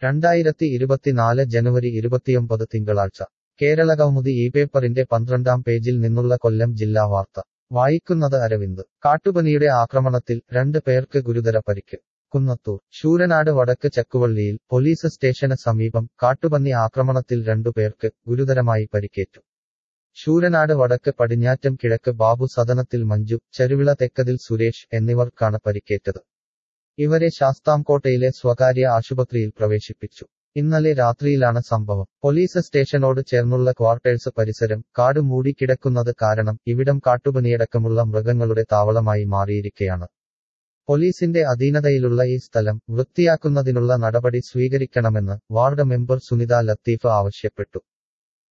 രണ്ടായിരത്തി ഇരുപത്തിനാല് ജനുവരി ഇരുപത്തിയൊമ്പത് തിങ്കളാഴ്ച കേരളകൗമുദി ഈ പേപ്പറിന്റെ പന്ത്രണ്ടാം പേജിൽ നിന്നുള്ള കൊല്ലം ജില്ലാ വാർത്ത വായിക്കുന്നത് അരവിന്ദ് കാട്ടുപനിയുടെ ആക്രമണത്തിൽ രണ്ട് പേർക്ക് ഗുരുതര പരിക്ക് കുന്നത്തൂർ ശൂരനാട് വടക്ക് ചക്കുവള്ളിയിൽ പോലീസ് സ്റ്റേഷന് സമീപം കാട്ടുപന്നി ആക്രമണത്തിൽ രണ്ടുപേർക്ക് ഗുരുതരമായി പരിക്കേറ്റു ശൂരനാട് വടക്ക് പടിഞ്ഞാറ്റം കിഴക്ക് ബാബു സദനത്തിൽ മഞ്ജു ചരുവിള തെക്കതിൽ സുരേഷ് എന്നിവർക്കാണ് പരിക്കേറ്റത് ഇവരെ ശാസ്താംകോട്ടയിലെ സ്വകാര്യ ആശുപത്രിയിൽ പ്രവേശിപ്പിച്ചു ഇന്നലെ രാത്രിയിലാണ് സംഭവം പോലീസ് സ്റ്റേഷനോട് ചേർന്നുള്ള ക്വാർട്ടേഴ്സ് പരിസരം കാട് മൂടിക്കിടക്കുന്നത് കാരണം ഇവിടം കാട്ടുപനിയടക്കമുള്ള മൃഗങ്ങളുടെ താവളമായി മാറിയിരിക്കയാണ് പോലീസിന്റെ അധീനതയിലുള്ള ഈ സ്ഥലം വൃത്തിയാക്കുന്നതിനുള്ള നടപടി സ്വീകരിക്കണമെന്ന് വാർഡ് മെമ്പർ സുനിത ലത്തീഫ് ആവശ്യപ്പെട്ടു